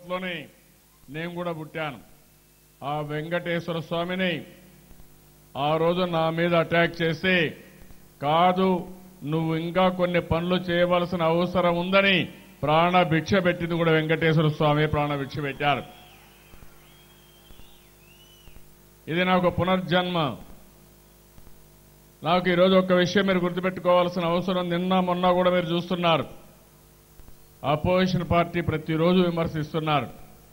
లోనే నేను కూడా పుట్టాను ఆ వెంకటేశ్వర స్వామిని ఆ రోజు నా మీద అటాక్ చేసి కాదు నువ్వు ఇంకా కొన్ని పనులు చేయవలసిన అవసరం ఉందని ప్రాణ భిక్ష పెట్టింది కూడా వెంకటేశ్వర స్వామి ప్రాణ భిక్ష పెట్టారు ఇది నాకు పునర్జన్మ నాకు ఈరోజు ఒక విషయం మీరు గుర్తుపెట్టుకోవాల్సిన అవసరం నిన్న మొన్న కూడా మీరు చూస్తున్నారు అపోజిషన్ పార్టీ ప్రతిరోజు విమర్శిస్తున్నారు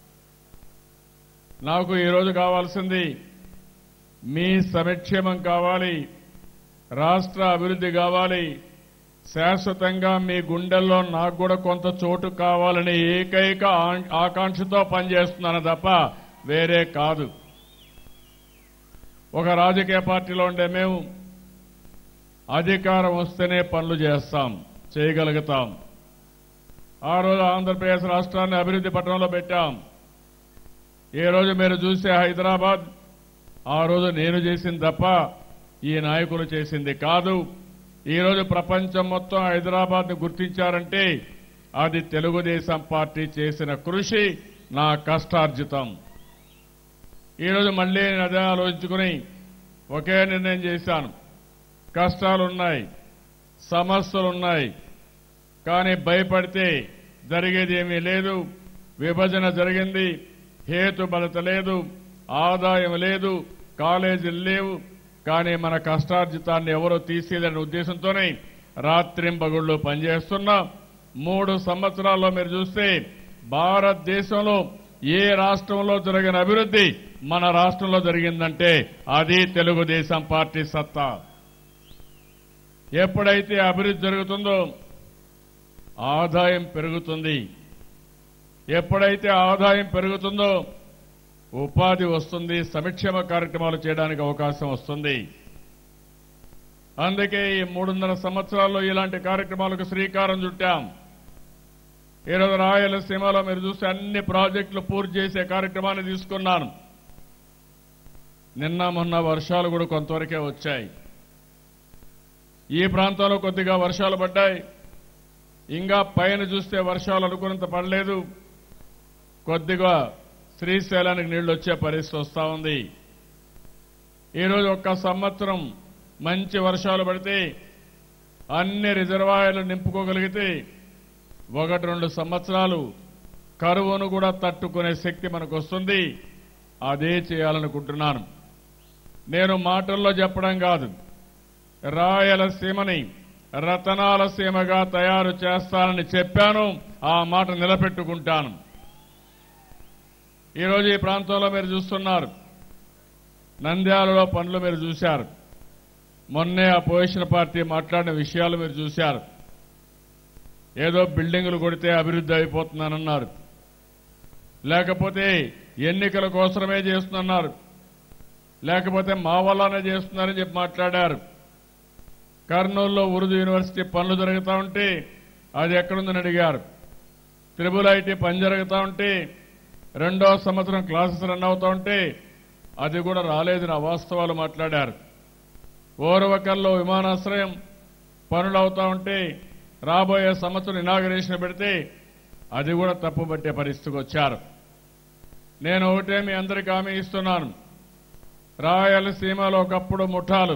నాకు ఈరోజు కావాల్సింది మీ సంక్షేమం కావాలి రాష్ట్ర అభివృద్ధి కావాలి శాశ్వతంగా మీ గుండెల్లో నాకు కూడా కొంత చోటు కావాలని ఏకైక ఆ- ఆకాంక్షతో పనిచేస్తున్నాను తప్ప వేరే కాదు ఒక రాజకీయ పార్టీలో ఉండే మేము అధికారం వస్తేనే పనులు చేస్తాం చేయగలుగుతాం ఆ రోజు ఆంధ్రప్రదేశ్ రాష్ట్రాన్ని అభివృద్ధి పట్టణంలో పెట్టాం ఈ రోజు మీరు చూసే హైదరాబాద్ ఆ రోజు నేను చేసింది తప్ప ఈ నాయకులు చేసింది కాదు ఈ రోజు ప్రపంచం మొత్తం హైదరాబాద్ ను గుర్తించారంటే అది తెలుగుదేశం పార్టీ చేసిన కృషి నా కష్టార్జితం ఈరోజు మళ్ళీ నేను అదే ఆలోచించుకుని ఒకే నిర్ణయం చేశాను కష్టాలున్నాయి సమస్యలున్నాయి కానీ భయపడితే జరిగేది ఏమీ లేదు విభజన జరిగింది హేతుబలత లేదు ఆదాయం లేదు కాలేజీలు లేవు కానీ మన కష్టార్జితాన్ని ఎవరో తీసేయాలనే ఉద్దేశంతోనే రాత్రింబగుళ్ళు పనిచేస్తున్నాం మూడు సంవత్సరాల్లో మీరు చూస్తే భారతదేశంలో ఏ రాష్ట్రంలో జరిగిన అభివృద్ధి మన రాష్ట్రంలో జరిగిందంటే అది తెలుగుదేశం పార్టీ సత్తా ఎప్పుడైతే అభివృద్ధి జరుగుతుందో ఆదాయం పెరుగుతుంది ఎప్పుడైతే ఆదాయం పెరుగుతుందో ఉపాధి వస్తుంది సంక్షేమ కార్యక్రమాలు చేయడానికి అవకాశం వస్తుంది అందుకే ఈ మూడున్నర సంవత్సరాల్లో ఇలాంటి కార్యక్రమాలకు శ్రీకారం చుట్టాం ఈరోజు రాయలసీమలో మీరు చూస్తే అన్ని ప్రాజెక్టులు పూర్తి చేసే కార్యక్రమాన్ని తీసుకున్నాను నిన్న మొన్న వర్షాలు కూడా కొంతవరకే వచ్చాయి ఈ ప్రాంతంలో కొద్దిగా వర్షాలు పడ్డాయి ఇంకా పైన చూస్తే వర్షాలు అనుకున్నంత పడలేదు కొద్దిగా శ్రీశైలానికి నీళ్లు వచ్చే పరిస్థితి వస్తా ఉంది ఈరోజు ఒక్క సంవత్సరం మంచి వర్షాలు పడితే అన్ని రిజర్వాయర్లు నింపుకోగలిగితే ఒకటి రెండు సంవత్సరాలు కరువును కూడా తట్టుకునే శక్తి మనకు వస్తుంది అదే చేయాలనుకుంటున్నాను నేను మాటల్లో చెప్పడం కాదు రాయలసీమని రతనాల సీమగా తయారు చేస్తానని చెప్పాను ఆ మాట నిలబెట్టుకుంటాను ఈరోజు ఈ ప్రాంతంలో మీరు చూస్తున్నారు నంద్యాలలో పనులు మీరు చూశారు మొన్నే ఆ పొజిషన్ పార్టీ మాట్లాడిన విషయాలు మీరు చూశారు ఏదో బిల్డింగులు కొడితే అభివృద్ధి అయిపోతుందనన్నారు లేకపోతే ఎన్నికల కోసమే చేస్తున్నారు లేకపోతే మా వల్లనే చేస్తున్నారని చెప్పి మాట్లాడారు కర్నూలులో ఉర్దూ యూనివర్సిటీ పనులు జరుగుతూ ఉంటే అది ఎక్కడుందని అడిగారు త్రిబుల్ ఐటీ పని జరుగుతూ ఉంటే రెండో సంవత్సరం క్లాసెస్ రన్ అవుతూ ఉంటే అది కూడా రాలేదని అవాస్తవాలు మాట్లాడారు ఓరవకల్లో విమానాశ్రయం పనులు అవుతా ఉంటే రాబోయే సంవత్సరం ఇనాగరేషన్ పెడితే అది కూడా తప్పుపట్టే పరిస్థితికి వచ్చారు నేను ఒకటే మీ అందరికీ హామీ ఇస్తున్నాను రాయలసీమలో ఒకప్పుడు ముఠాలు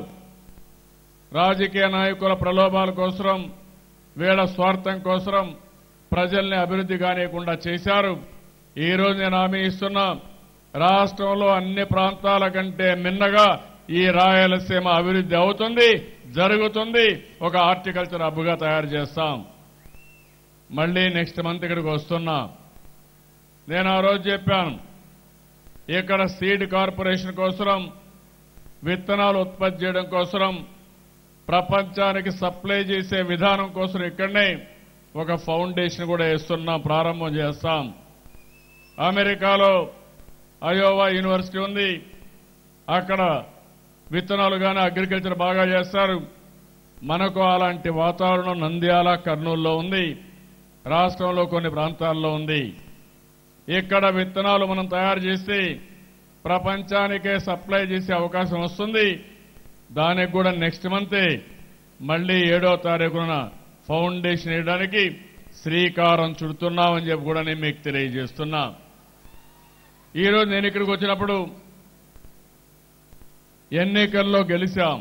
రాజకీయ నాయకుల ప్రలోభాల కోసం వీళ్ళ స్వార్థం కోసం ప్రజల్ని అభివృద్ధి కానియకుండా చేశారు ఈ రోజు నేను హామీ ఇస్తున్నా రాష్ట్రంలో అన్ని ప్రాంతాల కంటే మిన్నగా ఈ రాయలసీమ అభివృద్ధి అవుతుంది జరుగుతుంది ఒక హార్టికల్చర్ హబ్గా తయారు చేస్తాం మళ్ళీ నెక్స్ట్ మంత్ ఇక్కడికి వస్తున్నా నేను ఆ రోజు చెప్పాను ఇక్కడ సీడ్ కార్పొరేషన్ కోసం విత్తనాలు ఉత్పత్తి చేయడం కోసం ప్రపంచానికి సప్లై చేసే విధానం కోసం ఇక్కడనే ఒక ఫౌండేషన్ కూడా వేస్తున్నాం ప్రారంభం చేస్తాం అమెరికాలో అయోవా యూనివర్సిటీ ఉంది అక్కడ విత్తనాలు కానీ అగ్రికల్చర్ బాగా చేస్తారు మనకు అలాంటి వాతావరణం నంద్యాల కర్నూలులో ఉంది రాష్ట్రంలో కొన్ని ప్రాంతాల్లో ఉంది ఇక్కడ విత్తనాలు మనం తయారు చేసి ప్రపంచానికే సప్లై చేసే అవకాశం వస్తుంది దానికి కూడా నెక్స్ట్ మంతే మళ్ళీ ఏడో తారీఖున ఫౌండేషన్ వేయడానికి శ్రీకారం చుడుతున్నామని చెప్పి కూడా నేను మీకు తెలియజేస్తున్నా ఈరోజు నేను ఇక్కడికి వచ్చినప్పుడు ఎన్నికల్లో గెలిచాం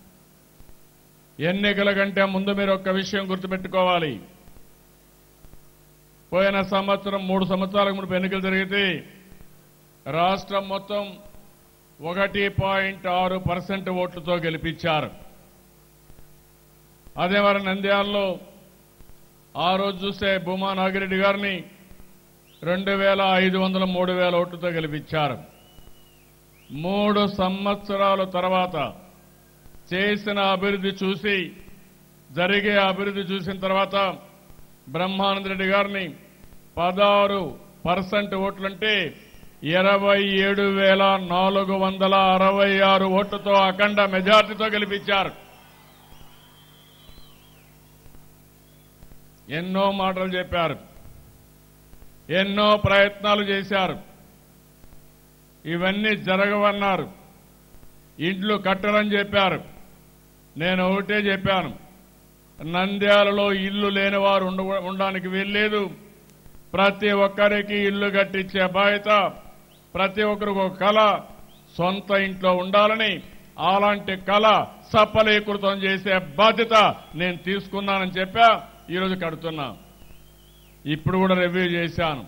ఎన్నికల కంటే ముందు మీరు ఒక్క విషయం గుర్తుపెట్టుకోవాలి పోయిన సంవత్సరం మూడు సంవత్సరాలకు మునుపు ఎన్నికలు జరిగితే రాష్ట్రం మొత్తం ఒకటి పాయింట్ ఆరు పర్సెంట్ ఓట్లతో గెలిపించారు అదే మరి నంద్యాలలో ఆ రోజు చూస్తే భూమా నాగిరెడ్డి గారిని రెండు వేల ఐదు వందల మూడు వేల ఓట్లతో గెలిపించారు మూడు సంవత్సరాల తర్వాత చేసిన అభివృద్ధి చూసి జరిగే అభివృద్ధి చూసిన తర్వాత బ్రహ్మానంద రెడ్డి గారిని పదహారు పర్సెంట్ ఓట్లంటే ఇరవై ఏడు వేల నాలుగు వందల అరవై ఆరు ఓట్లతో అఖండ మెజార్టీతో గెలిపించారు ఎన్నో మాటలు చెప్పారు ఎన్నో ప్రయత్నాలు చేశారు ఇవన్నీ జరగవన్నారు ఇండ్లు కట్టరని చెప్పారు నేను ఒకటే చెప్పాను నంద్యాలలో ఇల్లు లేని వారు ఉండ ఉండడానికి వీల్లేదు ప్రతి ఒక్కరికి ఇల్లు కట్టించే బాధ్యత ప్రతి ఒక్కరికి ఒక కళ సొంత ఇంట్లో ఉండాలని అలాంటి కళ సఫలీకృతం చేసే బాధ్యత నేను తీసుకున్నానని చెప్పా ఈరోజు కడుతున్నా ఇప్పుడు కూడా రివ్యూ చేశాను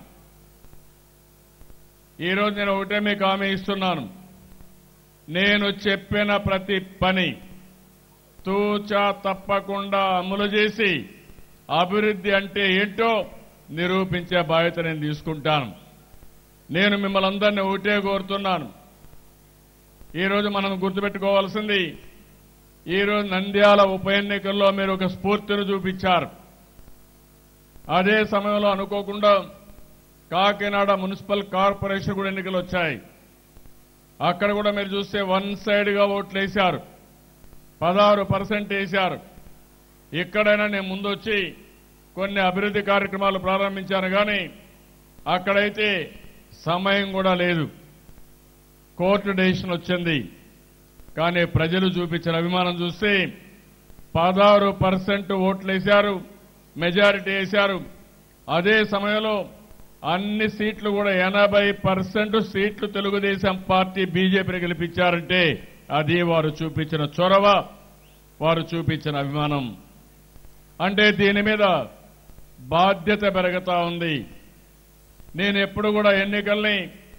ఈరోజు నేను ఒకటే మీకు హామీ ఇస్తున్నాను నేను చెప్పిన ప్రతి పని తూచా తప్పకుండా అమలు చేసి అభివృద్ధి అంటే ఏంటో నిరూపించే బాధ్యత నేను తీసుకుంటాను నేను మిమ్మల్ని అందరినీ ఒకటే కోరుతున్నాను ఈరోజు మనం గుర్తుపెట్టుకోవాల్సింది ఈరోజు నంద్యాల ఉప ఎన్నికల్లో మీరు ఒక స్ఫూర్తిని చూపించారు అదే సమయంలో అనుకోకుండా కాకినాడ మున్సిపల్ కార్పొరేషన్ కూడా ఎన్నికలు వచ్చాయి అక్కడ కూడా మీరు చూస్తే వన్ సైడ్గా ఓట్లు వేశారు పదహారు పర్సెంట్ వేశారు ఇక్కడైనా నేను ముందొచ్చి కొన్ని అభివృద్ధి కార్యక్రమాలు ప్రారంభించాను కానీ అక్కడైతే సమయం కూడా లేదు కోర్టు డెసిషన్ వచ్చింది కానీ ప్రజలు చూపించిన అభిమానం చూస్తే పదహారు పర్సెంట్ ఓట్లు వేశారు మెజారిటీ వేశారు అదే సమయంలో అన్ని సీట్లు కూడా ఎనభై పర్సెంట్ సీట్లు తెలుగుదేశం పార్టీ బీజేపీని గెలిపించారంటే అది వారు చూపించిన చొరవ వారు చూపించిన అభిమానం అంటే దీని మీద బాధ్యత పెరుగుతా ఉంది నేను ఎప్పుడు కూడా ఎన్నికల్ని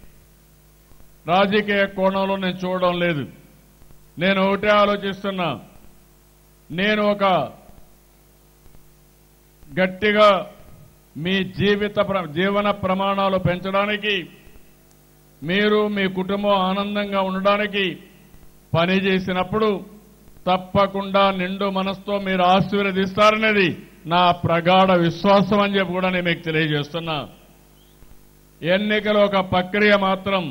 రాజకీయ కోణంలో నేను చూడడం లేదు నేను ఒకటే ఆలోచిస్తున్నా నేను ఒక గట్టిగా మీ జీవిత ప్ర- జీవన ప్రమాణాలు పెంచడానికి మీరు మీ కుటుంబం ఆనందంగా ఉండడానికి పని చేసినప్పుడు తప్పకుండా నిండు మనసుతో మీరు ఆశీర్వదిస్తారనేది నా ప్రగాఢ విశ్వాసం అని చెప్పి కూడా నేను మీకు తెలియజేస్తున్నా ఎన్నికల ఒక ప్రక్రియ మాత్రం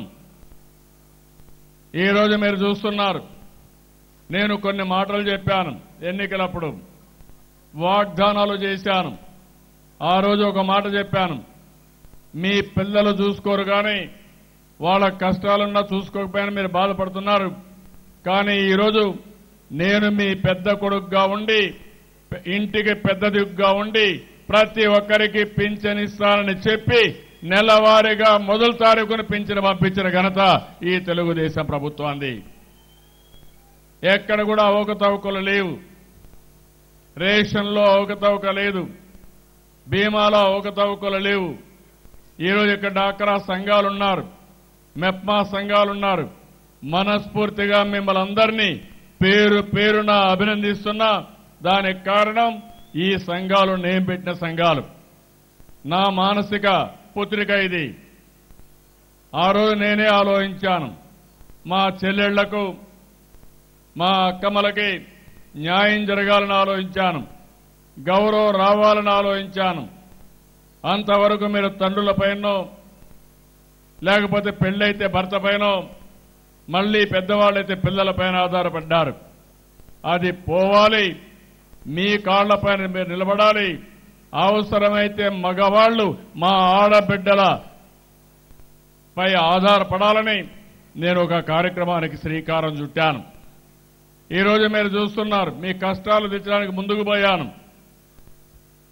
ఈరోజు మీరు చూస్తున్నారు నేను కొన్ని మాటలు చెప్పాను ఎన్నికలప్పుడు వాగ్దానాలు చేశాను ఆ రోజు ఒక మాట చెప్పాను మీ పిల్లలు చూసుకోరు కానీ వాళ్ళ కష్టాలున్నా చూసుకోకపోయినా మీరు బాధపడుతున్నారు కానీ ఈరోజు నేను మీ పెద్ద కొడుకుగా ఉండి ఇంటికి పెద్ద దిక్కుగా ఉండి ప్రతి ఒక్కరికి పింఛన్ ఇస్తానని చెప్పి నెలవారీగా మొదటి తారీఖున పింఛను పంపించిన ఘనత ఈ తెలుగుదేశం ప్రభుత్వాన్ని ఎక్కడ కూడా అవకతవకలు లేవు రేషన్లో అవకతవక లేదు బీమాలో అవకతవకలు లేవు ఈరోజు ఇక్కడ డాక్రా సంఘాలున్నారు మెప్మా సంఘాలున్నారు మనస్ఫూర్తిగా మిమ్మల్ని అందరినీ పేరు పేరున అభినందిస్తున్నా దానికి కారణం ఈ సంఘాలు నేను పెట్టిన సంఘాలు నా మానసిక పుత్రిక ఇది ఆ రోజు నేనే ఆలోచించాను మా చెల్లెళ్లకు మా అక్కమ్మలకి న్యాయం జరగాలని ఆలోచించాను గౌరవం రావాలని ఆలోచించాను అంతవరకు మీరు తండ్రులపైనో లేకపోతే పెళ్ళైతే భర్త పైనో మళ్ళీ పెద్దవాళ్ళైతే పిల్లలపైన ఆధారపడ్డారు అది పోవాలి మీ కాళ్లపైన మీరు నిలబడాలి అవసరమైతే మగవాళ్లు మా ఆడబిడ్డల పై ఆధారపడాలని నేను ఒక కార్యక్రమానికి శ్రీకారం చుట్టాను ఈరోజు మీరు చూస్తున్నారు మీ కష్టాలు తెచ్చడానికి ముందుకు పోయాను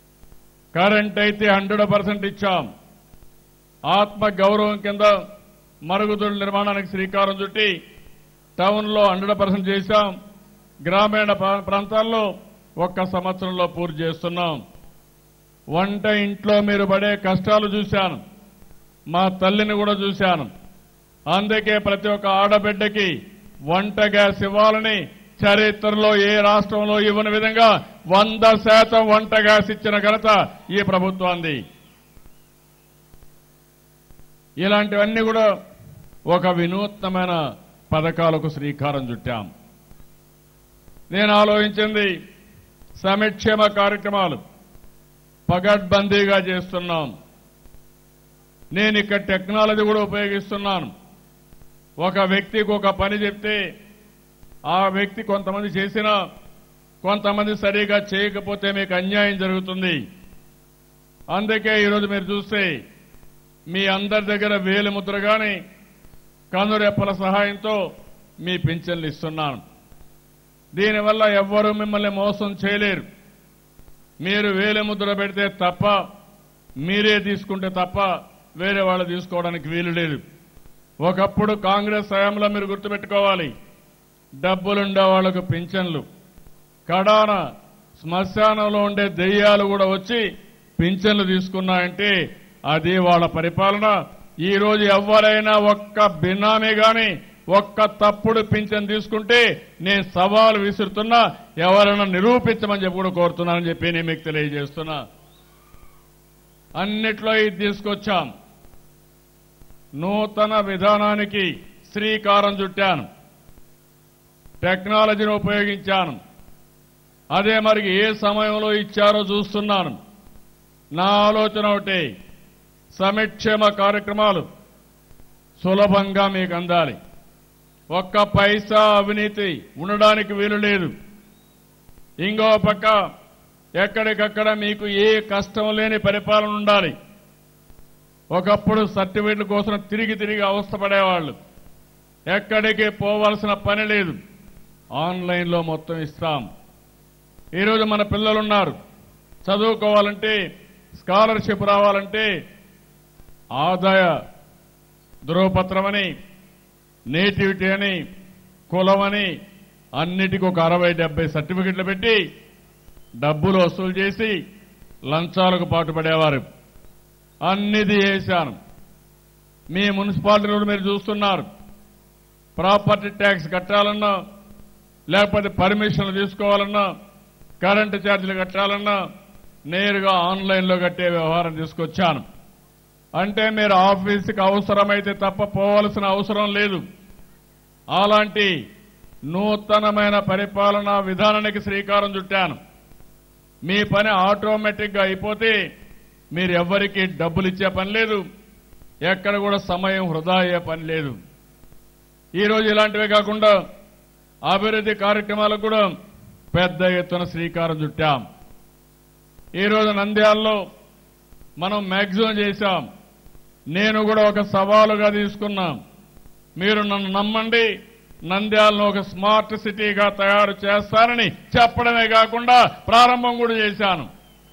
కరెంట్ అయితే హండ్రెడ్ పర్సెంట్ ఇచ్చాం ఆత్మ గౌరవం కింద మరుగుదొడ్ల నిర్మాణానికి శ్రీకారం చుట్టి టౌన్లో హండ్రెడ్ పర్సెంట్ చేశాం గ్రామీణ ప్రా- ప్రాంతాల్లో ఒక్క సంవత్సరంలో పూర్తి చేస్తున్నాం వంట ఇంట్లో మీరు పడే కష్టాలు చూశాను మా తల్లిని కూడా చూశాను అందుకే ప్రతి ఒక్క ఆడబిడ్డకి వంట గ్యాస్ ఇవ్వాలని చరిత్రలో ఏ రాష్ట్రంలో ఇవ్వని విధంగా వంద శాతం వంట గ్యాస్ ఇచ్చిన ఘనత ఈ ప్రభుత్వాన్ని ఇలాంటివన్నీ కూడా ఒక వినూత్నమైన పథకాలకు శ్రీకారం చుట్టాం నేను ఆలోచించింది సమిక్షేమ కార్యక్రమాలు పగడ్బందీగా చేస్తున్నాం నేను ఇక్కడ టెక్నాలజీ కూడా ఉపయోగిస్తున్నాను ఒక వ్యక్తికి ఒక పని చెప్తే ఆ వ్యక్తి కొంతమంది చేసినా కొంతమంది సరిగా చేయకపోతే మీకు అన్యాయం జరుగుతుంది అందుకే ఈరోజు మీరు చూస్తే మీ అందరి దగ్గర వేలు ముద్ర కానీ కనురెప్పల సహాయంతో మీ పింఛన్లు ఇస్తున్నాను దీనివల్ల ఎవ్వరూ మిమ్మల్ని మోసం చేయలేరు మీరు వేలు ముద్ర పెడితే తప్ప మీరే తీసుకుంటే తప్ప వేరే వాళ్ళు తీసుకోవడానికి వీలు లేదు ఒకప్పుడు కాంగ్రెస్ హయాంలో మీరు గుర్తుపెట్టుకోవాలి డబ్బులుండే వాళ్లకు పింఛన్లు కడాన శ్మశానంలో ఉండే దెయ్యాలు కూడా వచ్చి పింఛన్లు తీసుకున్నాయంటే అది వాళ్ళ పరిపాలన ఈ రోజు ఎవరైనా ఒక్క బినామీ గాని ఒక్క తప్పుడు పింఛన్ తీసుకుంటే నేను సవాలు విసురుతున్నా ఎవరైనా నిరూపించమని చెప్పి కూడా కోరుతున్నానని చెప్పి నేను మీకు తెలియజేస్తున్నా అన్నిట్లో ఇది తీసుకొచ్చాం నూతన విధానానికి శ్రీకారం చుట్టాను టెక్నాలజీని ఉపయోగించాను అదే మరి ఏ సమయంలో ఇచ్చారో చూస్తున్నాను నా ఆలోచన ఒకటి సమిక్షేమ కార్యక్రమాలు సులభంగా మీకు అందాలి ఒక్క పైసా అవినీతి ఉండడానికి వీలు లేదు ఇంకో పక్క ఎక్కడికక్కడ మీకు ఏ కష్టం లేని పరిపాలన ఉండాలి ఒకప్పుడు సర్టిఫికెట్ల కోసం తిరిగి తిరిగి అవస్థపడేవాళ్ళు ఎక్కడికి పోవాల్సిన పని లేదు ఆన్లైన్లో మొత్తం ఇస్తాం ఈరోజు మన పిల్లలున్నారు చదువుకోవాలంటే స్కాలర్షిప్ రావాలంటే ఆదాయ ధృవపత్రమని నేటివిటీ అని కులమని అన్నిటికీ ఒక అరవై డెబ్బై సర్టిఫికెట్లు పెట్టి డబ్బులు వసూలు చేసి లంచాలకు పాటుపడేవారు అన్నిది చేశాను మీ మున్సిపాలిటీలో మీరు చూస్తున్నారు ప్రాపర్టీ ట్యాక్స్ కట్టాలన్నా లేకపోతే పర్మిషన్లు తీసుకోవాలన్నా కరెంటు ఛార్జీలు కట్టాలన్నా నేరుగా ఆన్లైన్లో కట్టే వ్యవహారం తీసుకొచ్చాను అంటే మీరు ఆఫీసుకి అవసరమైతే తప్ప పోవలసిన అవసరం లేదు అలాంటి నూతనమైన పరిపాలనా విధానానికి శ్రీకారం చుట్టాను మీ పని ఆటోమేటిక్గా అయిపోతే మీరు ఎవ్వరికీ డబ్బులు ఇచ్చే పని లేదు ఎక్కడ కూడా సమయం వృధా అయ్యే పని లేదు ఈరోజు ఇలాంటివే కాకుండా అభివృద్ధి కార్యక్రమాలకు కూడా పెద్ద ఎత్తున శ్రీకారం చుట్టాం ఈరోజు నంద్యాలలో మనం మ్యాక్సిమం చేశాం నేను కూడా ఒక సవాలుగా తీసుకున్నాం మీరు నన్ను నమ్మండి నంద్యాలను ఒక స్మార్ట్ సిటీగా తయారు చేస్తానని చెప్పడమే కాకుండా ప్రారంభం కూడా చేశాను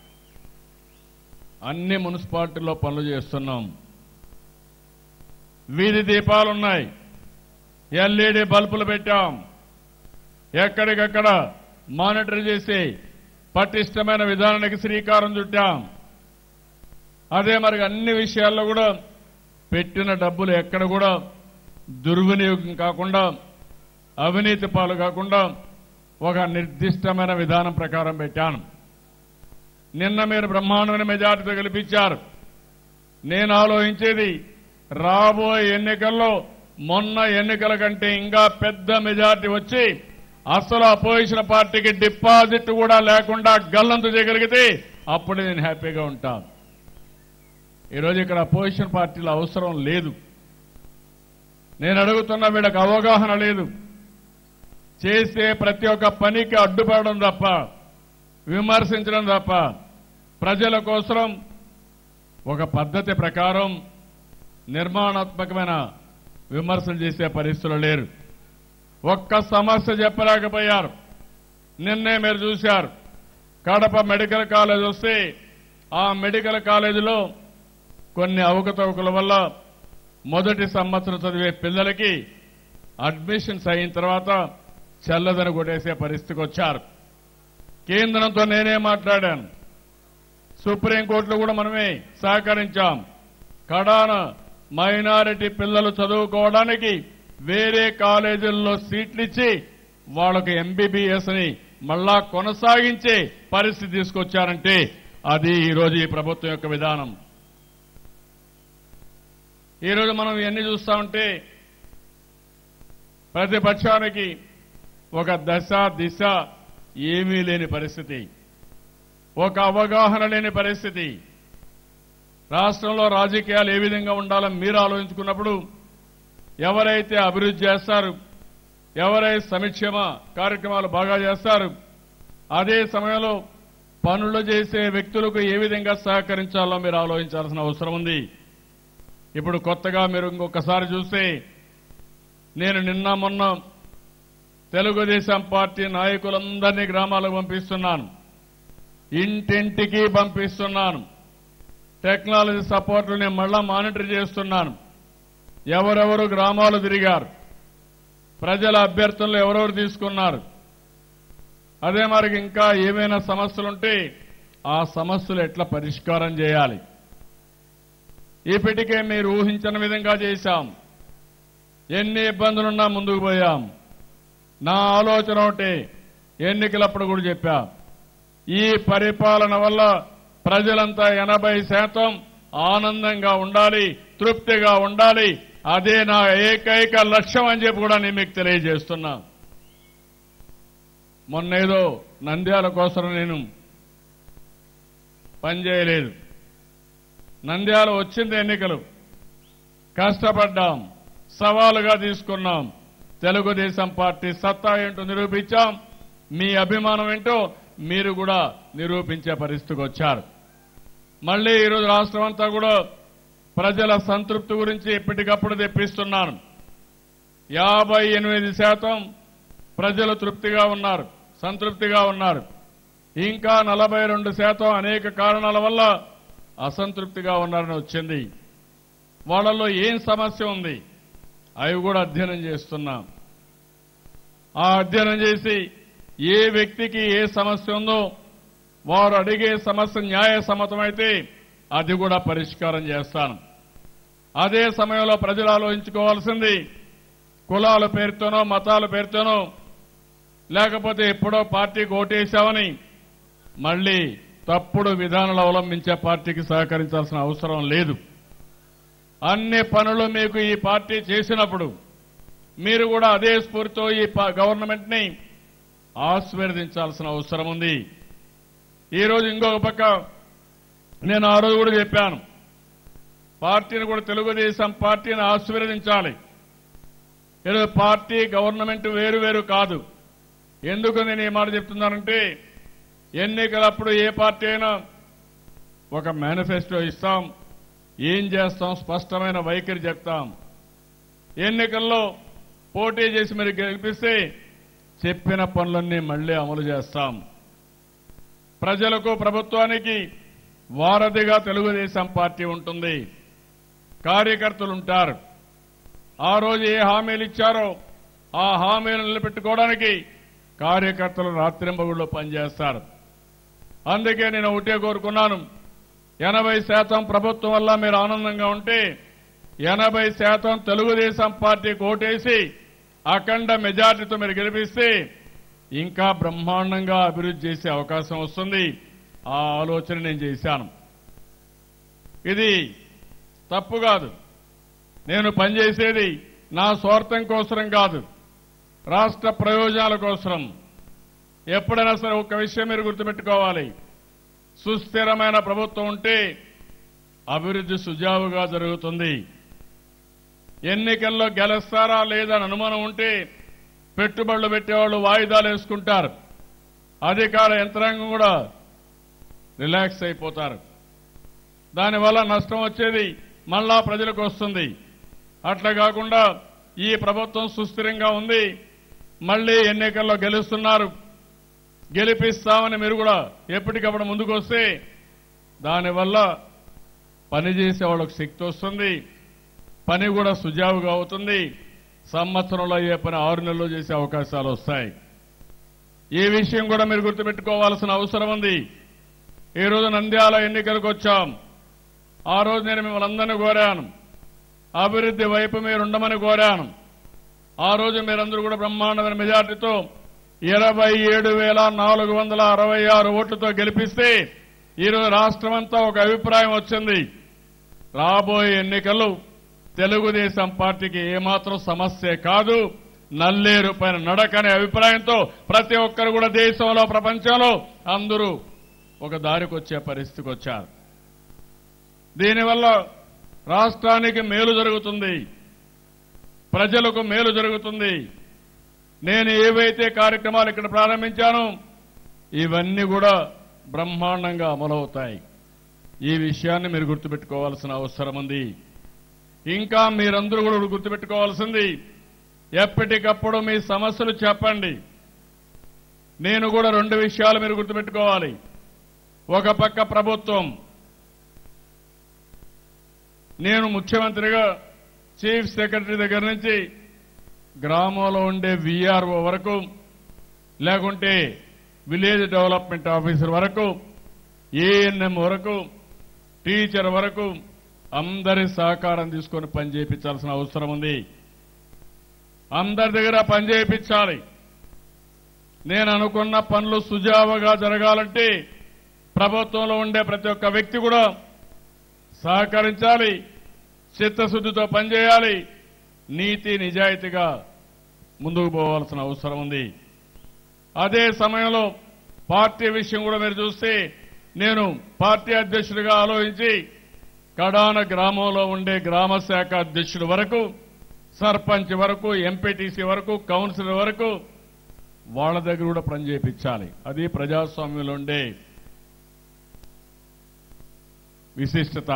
అన్ని మున్సిపాలిటీల్లో పనులు చేస్తున్నాం వీధి దీపాలున్నాయి ఎల్ఈడి బల్బులు పెట్టాం ఎక్కడికక్కడ మానిటర్ చేసి పటిష్టమైన విధానానికి శ్రీకారం చుట్టాం అదే మరి అన్ని విషయాల్లో కూడా పెట్టిన డబ్బులు ఎక్కడ కూడా దుర్వినియోగం కాకుండా అవినీతి పాలు కాకుండా ఒక నిర్దిష్టమైన విధానం ప్రకారం పెట్టాను నిన్న మీరు బ్రహ్మాండమైన మెజార్టీతో గెలిపించారు నేను ఆలోచించేది రాబోయే ఎన్నికల్లో మొన్న ఎన్నికల కంటే ఇంకా పెద్ద మెజార్టీ వచ్చి అసలు అపోజిషన్ పార్టీకి డిపాజిట్ కూడా లేకుండా గల్లంతు చేయగలిగితే అప్పుడే నేను హ్యాపీగా ఉంటాను ఈరోజు ఇక్కడ అపోజిషన్ పార్టీల అవసరం లేదు నేను అడుగుతున్న వీళ్ళకి అవగాహన లేదు చేసే ప్రతి ఒక్క పనికి అడ్డుపడడం తప్ప విమర్శించడం తప్ప ప్రజల కోసం ఒక పద్ధతి ప్రకారం నిర్మాణాత్మకమైన విమర్శలు చేసే పరిస్థితులు లేరు ఒక్క సమస్య చెప్పలేకపోయారు నిన్నే మీరు చూశారు కడప మెడికల్ కాలేజ్ వస్తే ఆ మెడికల్ కాలేజీలో కొన్ని అవకతవకల వల్ల మొదటి సంవత్సరం చదివే పిల్లలకి అడ్మిషన్స్ అయిన తర్వాత చల్లదని కొట్టేసే పరిస్థితికి వచ్చారు కేంద్రంతో నేనే మాట్లాడాను సుప్రీంకోర్టులో కూడా మనమే సహకరించాం కడాన మైనారిటీ పిల్లలు చదువుకోవడానికి వేరే కాలేజీల్లో సీట్లు ఇచ్చి వాళ్ళకు ఎంబీబీఎస్ ని మళ్ళా కొనసాగించే పరిస్థితి తీసుకొచ్చారంటే అది ఈరోజు ఈ ప్రభుత్వం యొక్క విధానం ఈరోజు మనం ఇవన్నీ చూస్తా ఉంటే ప్రతిపక్షానికి ఒక దశ దిశ ఏమీ లేని పరిస్థితి ఒక అవగాహన లేని పరిస్థితి రాష్ట్రంలో రాజకీయాలు ఏ విధంగా ఉండాలని మీరు ఆలోచించుకున్నప్పుడు ఎవరైతే అభివృద్ధి చేస్తారు ఎవరైతే సంక్షేమ కార్యక్రమాలు బాగా చేస్తారు అదే సమయంలో పనులు చేసే వ్యక్తులకు ఏ విధంగా సహకరించాలో మీరు ఆలోచించాల్సిన అవసరం ఉంది ఇప్పుడు కొత్తగా మీరు ఇంకొకసారి చూస్తే నేను నిన్న మొన్న తెలుగుదేశం పార్టీ నాయకులందరినీ గ్రామాలకు పంపిస్తున్నాను ఇంటింటికి పంపిస్తున్నాను టెక్నాలజీ సపోర్ట్ నేను మళ్ళా మానిటర్ చేస్తున్నాను ఎవరెవరు గ్రామాలు తిరిగారు ప్రజల అభ్యర్థనలు ఎవరెవరు తీసుకున్నారు అదే మరి ఇంకా ఏమైనా సమస్యలుంటే ఆ సమస్యలు ఎట్లా పరిష్కారం చేయాలి ఇప్పటికే మీరు ఊహించిన విధంగా చేశాం ఎన్ని ఇబ్బందులున్నా ముందుకు పోయాం నా ఆలోచన ఒకటి ఎన్నికలప్పుడు కూడా చెప్పా ఈ పరిపాలన వల్ల ప్రజలంతా ఎనభై శాతం ఆనందంగా ఉండాలి తృప్తిగా ఉండాలి అదే నా ఏకైక లక్ష్యం అని చెప్పి కూడా నేను మీకు తెలియజేస్తున్నా మొన్నేదో నంద్యాల కోసం నేను పనిచేయలేదు నంద్యాల వచ్చింది ఎన్నికలు కష్టపడ్డాం సవాలుగా తీసుకున్నాం తెలుగుదేశం పార్టీ సత్తా ఏంటో నిరూపించాం మీ అభిమానం ఏంటో మీరు కూడా నిరూపించే పరిస్థితికి వచ్చారు మళ్ళీ ఈరోజు రాష్ట్రం అంతా కూడా ప్రజల సంతృప్తి గురించి ఎప్పటికప్పుడు తెప్పిస్తున్నాను యాభై ఎనిమిది శాతం ప్రజలు తృప్తిగా ఉన్నారు సంతృప్తిగా ఉన్నారు ఇంకా నలభై రెండు శాతం అనేక కారణాల వల్ల అసంతృప్తిగా ఉన్నారని వచ్చింది వాళ్ళలో ఏం సమస్య ఉంది అవి కూడా అధ్యయనం చేస్తున్నాం ఆ అధ్యయనం చేసి ఏ వ్యక్తికి ఏ సమస్య ఉందో వారు అడిగే సమస్య న్యాయసమ్మతమైతే అది కూడా పరిష్కారం చేస్తాను అదే సమయంలో ప్రజలు ఆలోచించుకోవాల్సింది కులాల పేరుతోనో మతాల పేరుతోనో లేకపోతే ఎప్పుడో పార్టీకి ఓటేశామని మళ్ళీ తప్పుడు విధానాలు అవలంబించే పార్టీకి సహకరించాల్సిన అవసరం లేదు అన్ని పనులు మీకు ఈ పార్టీ చేసినప్పుడు మీరు కూడా అదే స్ఫూర్తితో ఈ ప- గవర్నమెంట్ ని ఆశీర్వదించాల్సిన అవసరం ఉంది ఈ రోజు ఇంకొక పక్క నేను ఆ రోజు కూడా చెప్పాను పార్టీని కూడా తెలుగుదేశం పార్టీని ఆశీర్వదించాలి ఈరోజు పార్టీ గవర్నమెంట్ వేరు వేరు కాదు ఎందుకు నేను ఈ మాట చెప్తున్నానంటే ఎన్నికలప్పుడు ఏ పార్టీ అయినా ఒక మేనిఫెస్టో ఇస్తాం ఏం చేస్తాం స్పష్టమైన వైఖరి చెప్తాం ఎన్నికల్లో పోటీ చేసి మీరు గెలిపిస్తే చెప్పిన పనులన్నీ మళ్లీ అమలు చేస్తాం ప్రజలకు ప్రభుత్వానికి వారధిగా తెలుగుదేశం పార్టీ ఉంటుంది కార్యకర్తలు ఉంటారు ఆ రోజు ఏ హామీలు ఇచ్చారో ఆ హామీలు నిలబెట్టుకోవడానికి కార్యకర్తలు రాత్రింబగుళ్ళు పనిచేస్తారు అందుకే నేను ఒకటే కోరుకున్నాను ఎనభై శాతం ప్రభుత్వం వల్ల మీరు ఆనందంగా ఉంటే ఎనభై శాతం తెలుగుదేశం పార్టీకి ఓటేసి అఖండ మెజార్టీతో మీరు గెలిపిస్తే ఇంకా బ్రహ్మాండంగా అభివృద్ధి చేసే అవకాశం వస్తుంది ఆ ఆలోచన నేను చేశాను ఇది తప్పు కాదు నేను పనిచేసేది నా స్వార్థం కోసరం కాదు రాష్ట్ర ప్రయోజనాల కోసం ఎప్పుడైనా సరే ఒక విషయం మీరు గుర్తుపెట్టుకోవాలి సుస్థిరమైన ప్రభుత్వం ఉంటే అభివృద్ధి సుజావుగా జరుగుతుంది ఎన్నికల్లో గెలుస్తారా లేదా అని అనుమానం ఉంటే పెట్టుబడులు పెట్టేవాళ్ళు వాయిదాలు వేసుకుంటారు అధికార యంత్రాంగం కూడా రిలాక్స్ అయిపోతారు దానివల్ల నష్టం వచ్చేది మళ్ళా ప్రజలకు వస్తుంది అట్లా కాకుండా ఈ ప్రభుత్వం సుస్థిరంగా ఉంది మళ్ళీ ఎన్నికల్లో గెలుస్తున్నారు గెలిపిస్తామని మీరు కూడా ఎప్పటికప్పుడు ముందుకు వస్తే దానివల్ల పనిచేసే వాళ్ళకు శక్తి వస్తుంది పని కూడా సుజావుగా అవుతుంది సంవత్సరంలో అయ్యే పని ఆరు నెలల్లో చేసే అవకాశాలు వస్తాయి ఈ విషయం కూడా మీరు గుర్తుపెట్టుకోవాల్సిన అవసరం ఉంది ఈ రోజు నంద్యాల ఎన్నికలకు వచ్చాం ఆ రోజు నేను మిమ్మల్ని అందరినీ కోరాను అభివృద్ధి వైపు మీరు ఉండమని కోరాను ఆ రోజు మీరందరూ కూడా బ్రహ్మాండమైన మెజార్టీతో ఇరవై ఏడు వేల నాలుగు వందల అరవై ఆరు ఓట్లతో గెలిపిస్తే ఈరోజు రాష్ట్రమంతా ఒక అభిప్రాయం వచ్చింది రాబోయే ఎన్నికలు తెలుగుదేశం పార్టీకి ఏమాత్రం సమస్య కాదు నల్లేరు పైన నడకనే అభిప్రాయంతో ప్రతి ఒక్కరు కూడా దేశంలో ప్రపంచంలో అందరూ ఒక దారికి వచ్చే పరిస్థితికి వచ్చారు దీనివల్ల రాష్ట్రానికి మేలు జరుగుతుంది ప్రజలకు మేలు జరుగుతుంది నేను ఏవైతే కార్యక్రమాలు ఇక్కడ ప్రారంభించానో ఇవన్నీ కూడా బ్రహ్మాండంగా అమలవుతాయి ఈ విషయాన్ని మీరు గుర్తుపెట్టుకోవాల్సిన అవసరం ఉంది ఇంకా మీరందరూ కూడా గుర్తుపెట్టుకోవాల్సింది ఎప్పటికప్పుడు మీ సమస్యలు చెప్పండి నేను కూడా రెండు విషయాలు మీరు గుర్తుపెట్టుకోవాలి ఒక పక్క ప్రభుత్వం నేను ముఖ్యమంత్రిగా చీఫ్ సెక్రటరీ దగ్గర నుంచి గ్రామంలో ఉండే విఆర్ఓ వరకు లేకుంటే విలేజ్ డెవలప్మెంట్ ఆఫీసర్ వరకు ఏఎన్ఎం వరకు టీచర్ వరకు అందరి సహకారం తీసుకొని పని చేయించాల్సిన అవసరం ఉంది అందరి దగ్గర పని చేయించాలి నేను అనుకున్న పనులు సుజావుగా జరగాలంటే ప్రభుత్వంలో ఉండే ప్రతి ఒక్క వ్యక్తి కూడా సహకరించాలి చిత్తశుద్ధితో పనిచేయాలి నీతి నిజాయితీగా ముందుకు పోవాల్సిన అవసరం ఉంది అదే సమయంలో పార్టీ విషయం కూడా మీరు చూస్తే నేను పార్టీ అధ్యక్షుడిగా ఆలోచించి కడాన గ్రామంలో ఉండే గ్రామ శాఖ అధ్యక్షుడు వరకు సర్పంచ్ వరకు ఎంపీటీసీ వరకు కౌన్సిలర్ వరకు వాళ్ళ దగ్గర కూడా పని చేయించాలి అది ప్రజాస్వామ్యంలో ఉండే విశిష్టత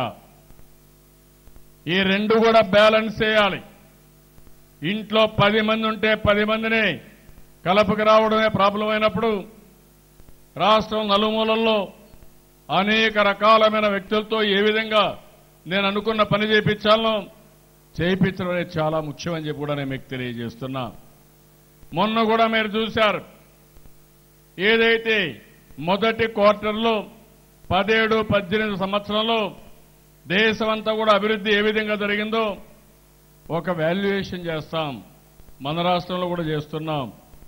ఈ రెండు కూడా బ్యాలెన్స్ చేయాలి ఇంట్లో పది మంది ఉంటే పది మందిని కలపకు రావడమే ప్రాబ్లం అయినప్పుడు రాష్ట్రం నలుమూలల్లో అనేక రకాలమైన వ్యక్తులతో ఏ విధంగా నేను అనుకున్న పని చేయించాలనో చేయించడం అనేది చాలా ముఖ్యమని చెప్పి కూడా నేను మీకు తెలియజేస్తున్నా మొన్న కూడా మీరు చూశారు ఏదైతే మొదటి క్వార్టర్లో పదిహేడు పద్దెనిమిది సంవత్సరంలో దేశమంతా కూడా అభివృద్ధి ఏ విధంగా జరిగిందో ఒక వాల్యుయేషన్ చేస్తాం మన రాష్ట్రంలో కూడా చేస్తున్నాం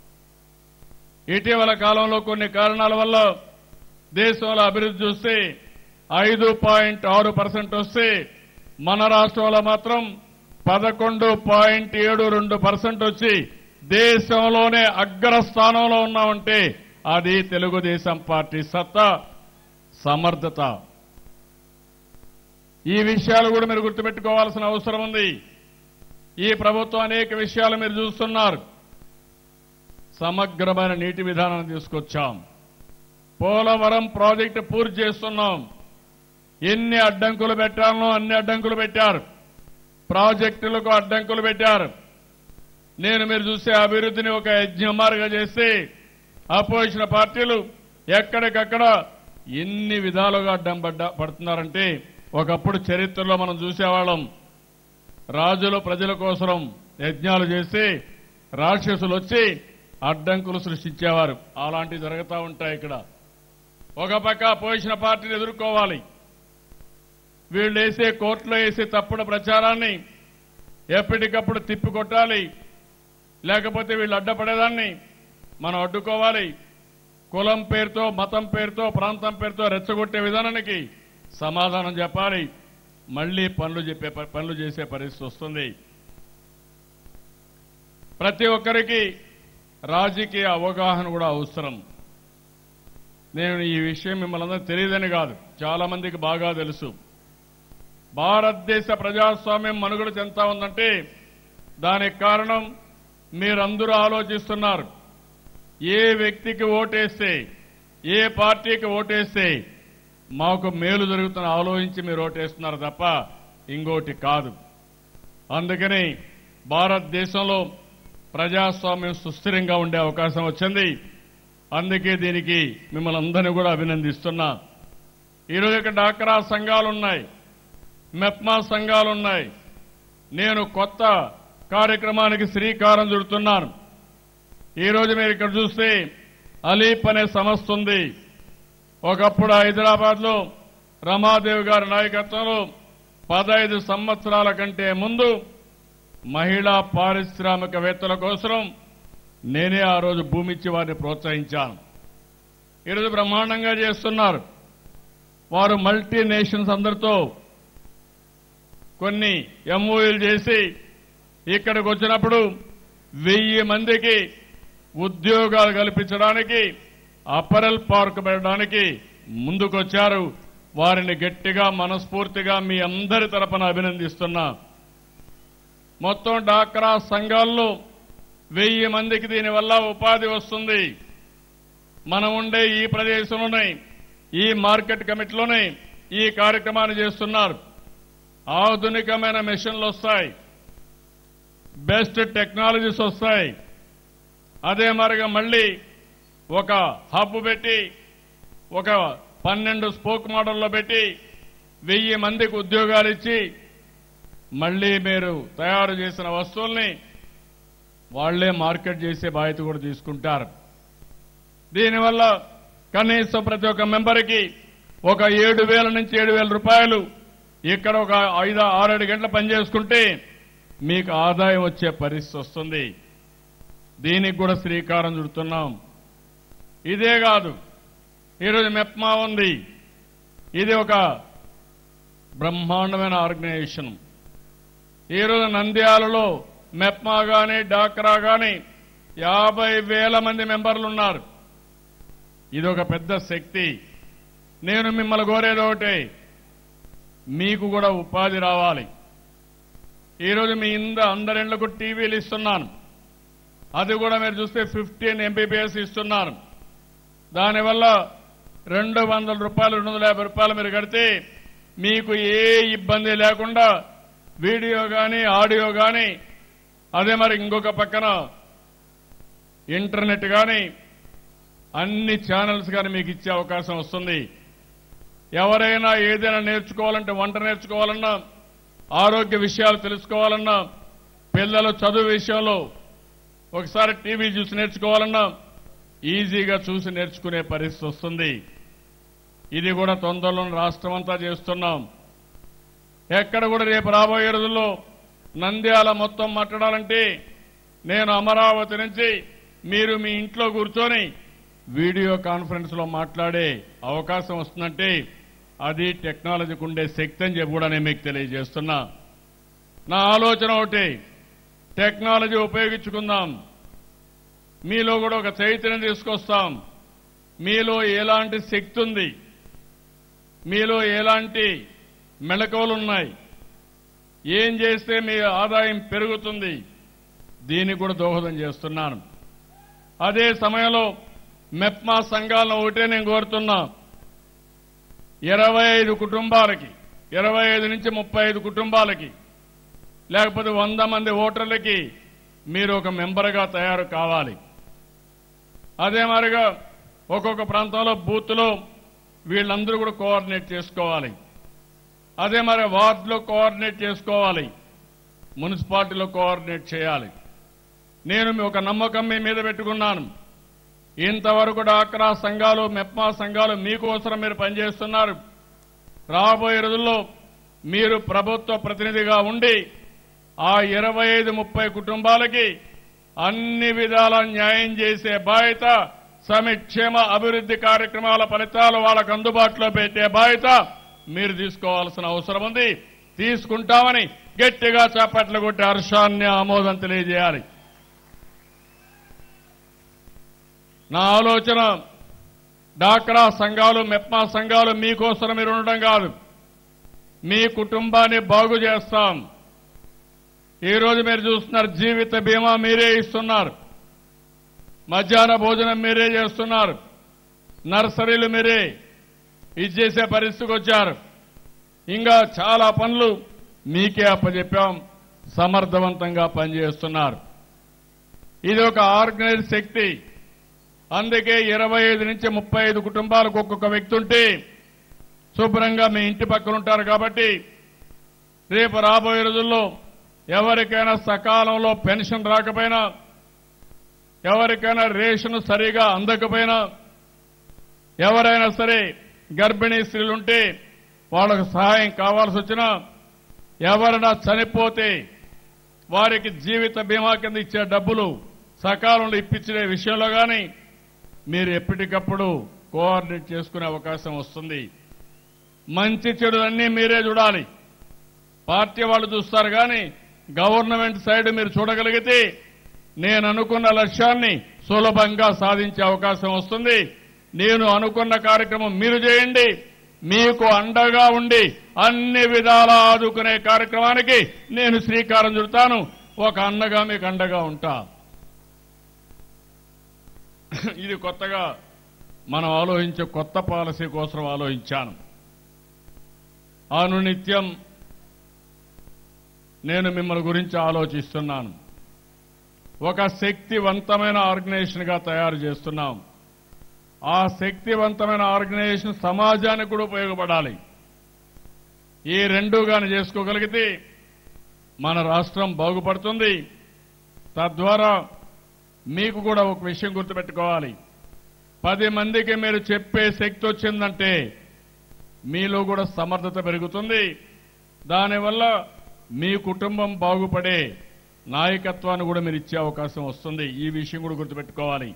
ఇటీవల కాలంలో కొన్ని కారణాల వల్ల దేశంలో అభివృద్ధి చూస్తే ఐదు పాయింట్ ఆరు పర్సెంట్ వస్తే మన రాష్ట్రంలో మాత్రం పదకొండు పాయింట్ ఏడు రెండు పర్సెంట్ వచ్చి దేశంలోనే అగ్రస్థానంలో ఉన్నామంటే అది తెలుగుదేశం పార్టీ సత్తా సమర్థత ఈ విషయాలు కూడా మీరు గుర్తుపెట్టుకోవాల్సిన అవసరం ఉంది ఈ ప్రభుత్వం అనేక విషయాలు మీరు చూస్తున్నారు సమగ్రమైన నీటి విధానాన్ని తీసుకొచ్చాం పోలవరం ప్రాజెక్టు పూర్తి చేస్తున్నాం ఎన్ని అడ్డంకులు పెట్టాలనో అన్ని అడ్డంకులు పెట్టారు ప్రాజెక్టులకు అడ్డంకులు పెట్టారు నేను మీరు చూసే అభివృద్ధిని ఒక యజ్ఞమారుగా చేస్తే అపోజిషన్ పార్టీలు ఎక్కడికక్కడ ఎన్ని విధాలుగా అడ్డం పడ్డా పడుతున్నారంటే ఒకప్పుడు చరిత్రలో మనం చూసేవాళ్ళం రాజులు ప్రజల కోసం యజ్ఞాలు చేసి రాక్షసులు వచ్చి అడ్డంకులు సృష్టించేవారు అలాంటివి జరుగుతూ ఉంటాయి ఇక్కడ ఒక పక్క అపోజిషన్ పార్టీని ఎదుర్కోవాలి వీళ్ళు వేసే కోర్టులో వేసే తప్పుడు ప్రచారాన్ని ఎప్పటికప్పుడు తిప్పికొట్టాలి లేకపోతే వీళ్ళు అడ్డపడేదాన్ని మనం అడ్డుకోవాలి కులం పేరుతో మతం పేరుతో ప్రాంతం పేరుతో రెచ్చగొట్టే విధానానికి సమాధానం చెప్పాలి మళ్లీ పనులు చెప్పే ప- పనులు చేసే పరిస్థితి వస్తుంది ప్రతి ఒక్కరికి రాజకీయ అవగాహన కూడా అవసరం నేను ఈ విషయం మిమ్మల్ని అందరూ తెలియదని కాదు చాలా మందికి బాగా తెలుసు భారతదేశ ప్రజాస్వామ్యం మనుగడ చెందుతా ఉందంటే దానికి కారణం మీరందరూ ఆలోచిస్తున్నారు ఏ వ్యక్తికి ఓటేస్తే ఏ పార్టీకి ఓటేస్తే మాకు మేలు జరుగుతున్న ఆలోచించి మీరు ఓటేస్తున్నారు తప్ప ఇంకోటి కాదు అందుకని భారతదేశంలో ప్రజాస్వామ్యం సుస్థిరంగా ఉండే అవకాశం వచ్చింది అందుకే దీనికి మిమ్మల్ని అందరినీ కూడా అభినందిస్తున్నా ఈరోజు ఇక్కడ డాక్రా సంఘాలు ఉన్నాయి మెప్మా సంఘాలు ఉన్నాయి నేను కొత్త కార్యక్రమానికి శ్రీకారం చుడుతున్నాను ఈరోజు మీరు ఇక్కడ చూస్తే అలీప్ అనే సంస్థ ఉంది ఒకప్పుడు హైదరాబాద్లో రమాదేవి గారి నాయకత్వంలో పదహైదు సంవత్సరాల కంటే ముందు మహిళా పారిశ్రామికవేత్తల కోసం నేనే ఆ రోజు భూమి ఇచ్చి వారిని ప్రోత్సహించాను ఈరోజు బ్రహ్మాండంగా చేస్తున్నారు వారు మల్టీ నేషన్స్ అందరితో కొన్ని ఎంఓయూలు చేసి ఇక్కడికి వచ్చినప్పుడు వెయ్యి మందికి ఉద్యోగాలు కల్పించడానికి అపరల్ పార్క్ పెట్టడానికి ముందుకొచ్చారు వారిని గట్టిగా మనస్ఫూర్తిగా మీ అందరి తరపున అభినందిస్తున్నా మొత్తం డాక్రా సంఘాల్లో వెయ్యి మందికి దీనివల్ల ఉపాధి వస్తుంది మనం ఉండే ఈ ప్రదేశంలోనే ఈ మార్కెట్ కమిటీలోనే ఈ కార్యక్రమాన్ని చేస్తున్నారు ఆధునికమైన మెషిన్లు వస్తాయి బెస్ట్ టెక్నాలజీస్ వస్తాయి అదే మరిగా మళ్ళీ ఒక హబ్ పెట్టి ఒక పన్నెండు స్పోక్ మోడల్లో పెట్టి వెయ్యి మందికి ఉద్యోగాలు ఇచ్చి మళ్ళీ మీరు తయారు చేసిన వస్తువుల్ని వాళ్లే మార్కెట్ చేసే బాధ్యత కూడా తీసుకుంటారు దీనివల్ల కనీసం ప్రతి ఒక్క మెంబర్కి ఒక ఏడు వేల నుంచి ఏడు వేల రూపాయలు ఇక్కడ ఒక ఐదు ఆరేడు గంటలు పనిచేసుకుంటే మీకు ఆదాయం వచ్చే పరిస్థితి వస్తుంది దీనికి కూడా శ్రీకారం చుడుతున్నాం ఇదే కాదు ఈరోజు మెప్మా ఉంది ఇది ఒక బ్రహ్మాండమైన ఆర్గనైజేషన్ ఈరోజు నంద్యాలలో మెప్మా గాని డాక్రా గాని యాభై వేల మంది మెంబర్లు ఉన్నారు ఇది ఒక పెద్ద శక్తి నేను మిమ్మల్ని కోరేది ఒకటే మీకు కూడా ఉపాధి రావాలి ఈరోజు మీ ఇంద అందరిళ్లకు టీవీలు ఇస్తున్నాను అది కూడా మీరు చూస్తే ఫిఫ్టీన్ ఎంబీబీఎస్ ఇస్తున్నాను దానివల్ల రెండు వందల రూపాయలు రెండు వందల యాభై రూపాయలు మీరు కడితే మీకు ఏ ఇబ్బంది లేకుండా వీడియో కానీ ఆడియో కానీ అదే మరి ఇంకొక పక్కన ఇంటర్నెట్ కానీ అన్ని ఛానల్స్ కానీ మీకు ఇచ్చే అవకాశం వస్తుంది ఎవరైనా ఏదైనా నేర్చుకోవాలంటే వంట నేర్చుకోవాలన్నా ఆరోగ్య విషయాలు తెలుసుకోవాలన్నా పిల్లలు చదువు విషయంలో ఒకసారి టీవీ చూసి నేర్చుకోవాలన్నా ఈజీగా చూసి నేర్చుకునే పరిస్థితి వస్తుంది ఇది కూడా తొందరలో రాష్ట్రం అంతా చేస్తున్నాం ఎక్కడ కూడా రేపు రాబోయే రోజుల్లో నంద్యాల మొత్తం మాట్లాడాలంటే నేను అమరావతి నుంచి మీరు మీ ఇంట్లో కూర్చొని వీడియో కాన్ఫరెన్స్ లో మాట్లాడే అవకాశం వస్తుందంటే అది టెక్నాలజీకి ఉండే శక్తి అని చెప్పి కూడా నేను మీకు తెలియజేస్తున్నా నా ఆలోచన ఒకటి టెక్నాలజీ ఉపయోగించుకుందాం మీలో కూడా ఒక చైతన్యం తీసుకొస్తాం మీలో ఎలాంటి శక్తి ఉంది మీలో ఎలాంటి మెళకువలున్నాయి ఏం చేస్తే మీ ఆదాయం పెరుగుతుంది దీనికి కూడా దోహదం చేస్తున్నాను అదే సమయంలో మెప్మా సంఘాలను ఒకటే నేను కోరుతున్నా ఇరవై ఐదు కుటుంబాలకి ఇరవై ఐదు నుంచి ముప్పై ఐదు కుటుంబాలకి లేకపోతే వంద మంది ఓటర్లకి మీరు ఒక మెంబర్గా తయారు కావాలి అదే మాదిరిగా ఒక్కొక్క ప్రాంతంలో బూత్లో వీళ్ళందరూ కూడా కోఆర్డినేట్ చేసుకోవాలి అదే మరి వార్డులో కోఆర్డినేట్ చేసుకోవాలి మున్సిపాలిటీలో కోఆర్డినేట్ చేయాలి నేను మీ ఒక నమ్మకం మీ మీద పెట్టుకున్నాను ఇంతవరకు డాక్రా సంఘాలు మెప్మా సంఘాలు మీకోసం మీరు పనిచేస్తున్నారు రాబోయే రోజుల్లో మీరు ప్రభుత్వ ప్రతినిధిగా ఉండి ఆ ఇరవై ఐదు ముప్పై కుటుంబాలకి అన్ని విధాల న్యాయం చేసే బాధ్యత సమిక్షేమ అభివృద్ధి కార్యక్రమాల ఫలితాలు వాళ్ళకు అందుబాటులో పెట్టే బాధ్యత మీరు తీసుకోవాల్సిన అవసరం ఉంది తీసుకుంటామని గట్టిగా చేపట్లు కొట్టి హర్షాన్ని ఆమోదం తెలియజేయాలి నా ఆలోచన డాక్రా సంఘాలు మెప్మా సంఘాలు మీకోసం మీరు ఉండడం కాదు మీ కుటుంబాన్ని బాగు చేస్తాం ఈ రోజు మీరు చూస్తున్నారు జీవిత బీమా మీరే ఇస్తున్నారు మధ్యాహ్న భోజనం మీరే చేస్తున్నారు నర్సరీలు మీరే ఇది చేసే పరిస్థితికి వచ్చారు ఇంకా చాలా పనులు మీకే అప్పచెప్పాం సమర్థవంతంగా పనిచేస్తున్నారు ఇది ఒక ఆర్గనైజ్ శక్తి అందుకే ఇరవై ఐదు నుంచి ముప్పై ఐదు కుటుంబాలకు ఒక్కొక్క వ్యక్తి ఉంటే శుభ్రంగా మీ ఇంటి పక్కన ఉంటారు కాబట్టి రేపు రాబోయే రోజుల్లో ఎవరికైనా సకాలంలో పెన్షన్ రాకపోయినా ఎవరికైనా రేషన్ సరిగా అందకపోయినా ఎవరైనా సరే గర్భిణీ స్త్రీలుంటే వాళ్ళకు సహాయం కావాల్సి వచ్చినా ఎవరైనా చనిపోతే వారికి జీవిత బీమా కింద ఇచ్చే డబ్బులు సకాలంలో ఇప్పించే విషయంలో కానీ మీరు ఎప్పటికప్పుడు కోఆర్డినేట్ చేసుకునే అవకాశం వస్తుంది మంచి చెడు అన్నీ మీరే చూడాలి పార్టీ వాళ్ళు చూస్తారు కానీ గవర్నమెంట్ సైడ్ మీరు చూడగలిగితే నేను అనుకున్న లక్ష్యాన్ని సులభంగా సాధించే అవకాశం వస్తుంది నేను అనుకున్న కార్యక్రమం మీరు చేయండి మీకు అండగా ఉండి అన్ని విధాలా ఆదుకునే కార్యక్రమానికి నేను శ్రీకారం చుడతాను ఒక అన్నగా మీకు అండగా ఉంటా ఇది కొత్తగా మనం ఆలోచించే కొత్త పాలసీ కోసం ఆలోచించాను అనునిత్యం నేను మిమ్మల్ని గురించి ఆలోచిస్తున్నాను ఒక శక్తివంతమైన ఆర్గనైజేషన్గా తయారు చేస్తున్నాం ఆ శక్తివంతమైన ఆర్గనైజేషన్ సమాజానికి కూడా ఉపయోగపడాలి ఈ రెండు గాని చేసుకోగలిగితే మన రాష్ట్రం బాగుపడుతుంది తద్వారా మీకు కూడా ఒక విషయం గుర్తుపెట్టుకోవాలి పది మందికి మీరు చెప్పే శక్తి వచ్చిందంటే మీలో కూడా సమర్థత పెరుగుతుంది దానివల్ల మీ కుటుంబం బాగుపడే నాయకత్వాన్ని కూడా మీరు ఇచ్చే అవకాశం వస్తుంది ఈ విషయం కూడా గుర్తుపెట్టుకోవాలి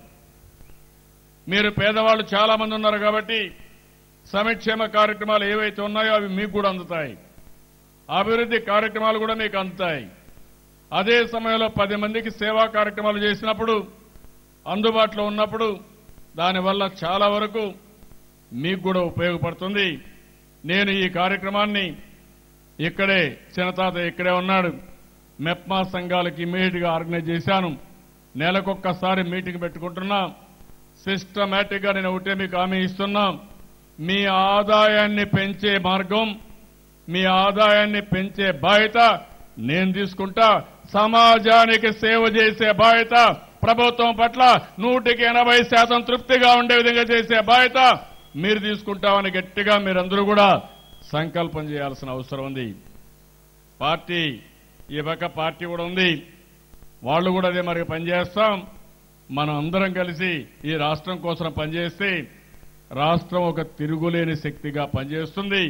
మీరు పేదవాళ్ళు చాలా మంది ఉన్నారు కాబట్టి సంక్షేమ కార్యక్రమాలు ఏవైతే ఉన్నాయో అవి మీకు కూడా అందుతాయి అభివృద్ధి కార్యక్రమాలు కూడా మీకు అందుతాయి అదే సమయంలో పది మందికి సేవా కార్యక్రమాలు చేసినప్పుడు అందుబాటులో ఉన్నప్పుడు దానివల్ల చాలా వరకు మీకు కూడా ఉపయోగపడుతుంది నేను ఈ కార్యక్రమాన్ని ఇక్కడే చిన్నతాత ఇక్కడే ఉన్నాడు మెప్మా సంఘాలకి ఇమీడియట్ గా ఆర్గనైజ్ చేశాను నెలకొక్కసారి మీటింగ్ పెట్టుకుంటున్నా సిస్టమేటిక్ గా నేను ఒకటే మీకు హామీ ఇస్తున్నా మీ ఆదాయాన్ని పెంచే మార్గం మీ ఆదాయాన్ని పెంచే బాధ్యత నేను తీసుకుంటా సమాజానికి సేవ చేసే బాధ్యత ప్రభుత్వం పట్ల నూటికి ఎనభై శాతం తృప్తిగా ఉండే విధంగా చేసే బాధ్యత మీరు తీసుకుంటామని గట్టిగా మీరందరూ కూడా సంకల్పం చేయాల్సిన అవసరం ఉంది పార్టీ ఈ పక్క పార్టీ కూడా ఉంది వాళ్ళు కూడా అదే మరి పనిచేస్తాం మనం అందరం కలిసి ఈ రాష్ట్రం కోసం పనిచేస్తే రాష్ట్రం ఒక తిరుగులేని శక్తిగా పనిచేస్తుంది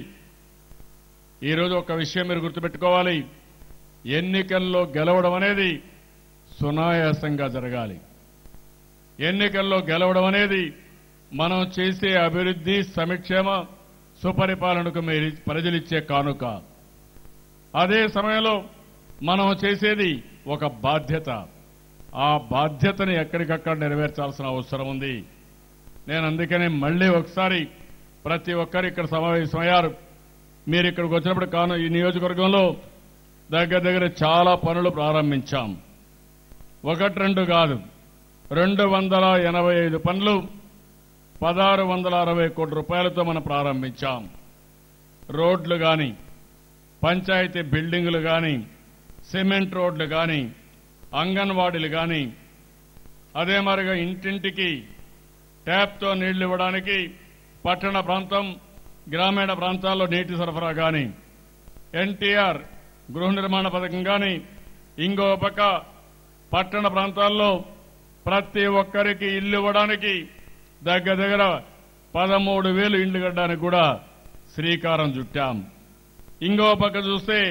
ఈరోజు ఒక విషయం మీరు గుర్తుపెట్టుకోవాలి ఎన్నికల్లో గెలవడం అనేది సునాయాసంగా జరగాలి ఎన్నికల్లో గెలవడం అనేది మనం చేసే అభివృద్ధి సంక్షేమ సుపరిపాలనకు మీరు ప్రజలిచ్చే కానుక అదే సమయంలో మనం చేసేది ఒక బాధ్యత ఆ బాధ్యతని ఎక్కడికక్కడ నెరవేర్చాల్సిన అవసరం ఉంది నేను అందుకనే మళ్ళీ ఒకసారి ప్రతి ఒక్కరు ఇక్కడ సమావేశమయ్యారు మీరు ఇక్కడికి వచ్చినప్పుడు కాను ఈ నియోజకవర్గంలో దగ్గర దగ్గర చాలా పనులు ప్రారంభించాం ఒకటి రెండు కాదు రెండు వందల ఎనభై ఐదు పనులు పదహారు వందల అరవై కోట్ల రూపాయలతో మనం ప్రారంభించాం రోడ్లు కానీ పంచాయతీ బిల్డింగులు కానీ సిమెంట్ రోడ్లు కానీ అంగన్వాడీలు కానీ అదే మరిగా ఇంటింటికి ట్యాప్తో నీళ్లు ఇవ్వడానికి పట్టణ ప్రాంతం గ్రామీణ ప్రాంతాల్లో నీటి సరఫరా కానీ ఎన్టీఆర్ గృహ నిర్మాణ పథకం కానీ ఇంకో పక్క పట్టణ ప్రాంతాల్లో ప్రతి ఒక్కరికి ఇల్లు ఇవ్వడానికి దగ్గర దగ్గర పదమూడు వేలు ఇండ్లు కట్టడానికి కూడా శ్రీకారం చుట్టాం ఇంకో పక్క చూస్తే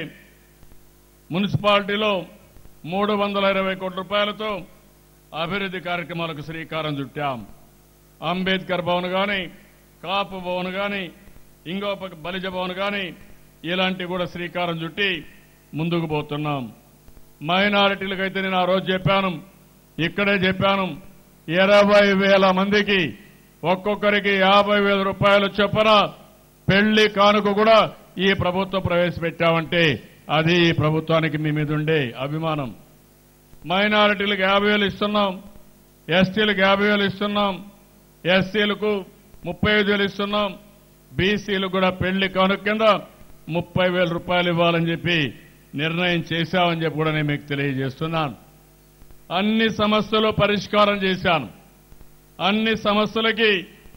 మున్సిపాలిటీలో మూడు వందల ఇరవై కోట్ల రూపాయలతో అభివృద్ధి కార్యక్రమాలకు శ్రీకారం చుట్టాం అంబేద్కర్ భవన్ కానీ కాపు భవన్ కానీ ఇంకో పక్క బలిజ భవన్ కానీ ఇలాంటివి కూడా శ్రీకారం చుట్టి ముందుకు పోతున్నాం మైనారిటీలకైతే నేను ఆ రోజు చెప్పాను ఇక్కడే చెప్పాను ఇరవై వేల మందికి ఒక్కొక్కరికి యాభై వేల రూపాయలు చొప్పున పెళ్లి కానుక కూడా ఈ ప్రభుత్వం ప్రవేశపెట్టామంటే అది ఈ ప్రభుత్వానికి మీ మీద ఉండే అభిమానం మైనారిటీలకు యాభై వేలు ఇస్తున్నాం ఎస్టీలకు యాభై వేలు ఇస్తున్నాం ఎస్సీలకు ముప్పై ఐదు వేలు ఇస్తున్నాం బీసీలకు కూడా పెళ్లి కానుక కింద ముప్పై వేల రూపాయలు ఇవ్వాలని చెప్పి నిర్ణయం చేశామని చెప్పి కూడా నేను మీకు తెలియజేస్తున్నాను అన్ని సమస్యలు పరిష్కారం చేశాను అన్ని సమస్యలకి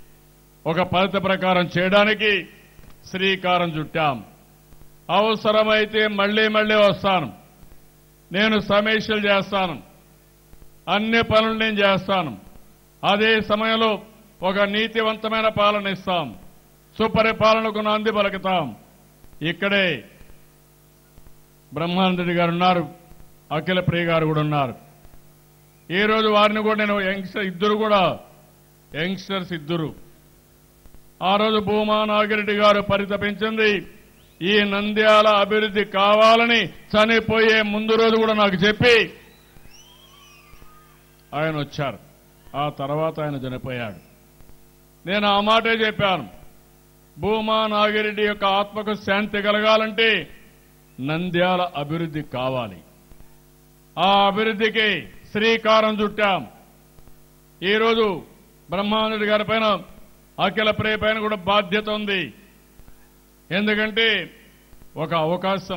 ఒక పద్ధతి ప్రకారం చేయడానికి శ్రీకారం చుట్టాం అవసరమైతే మళ్లీ మళ్లీ వస్తాను నేను సమీక్షలు చేస్తాను అన్ని పనులు నేను చేస్తాను అదే సమయంలో ఒక నీతివంతమైన పాలన ఇస్తాం సుపరిపాలనకు నాంది పలుకుతాం ఇక్కడే బ్రహ్మానందుడి గారు ఉన్నారు అఖిల ప్రియ గారు కూడా ఉన్నారు ఈ రోజు వారిని కూడా నేను యంగ్స్టర్ ఇద్దరు కూడా యంగ్స్టర్స్ ఇద్దరు ఆ రోజు భూమా నాగిరెడ్డి గారు పరితపించింది ఈ నంద్యాల అభివృద్ధి కావాలని చనిపోయే ముందు రోజు కూడా నాకు చెప్పి ఆయన వచ్చారు ఆ తర్వాత ఆయన చనిపోయాడు నేను ఆ మాటే చెప్పాను భూమా నాగిరెడ్డి యొక్క ఆత్మకు శాంతి కలగాలంటే నంద్యాల అభివృద్ధి కావాలి ఆ అభివృద్ధికి శ్రీకారం చుట్టాం ఈరోజు బ్రహ్మానందుడి గారి పైన అఖిల ప్రియ పైన కూడా బాధ్యత ఉంది ఎందుకంటే ఒక అవకాశం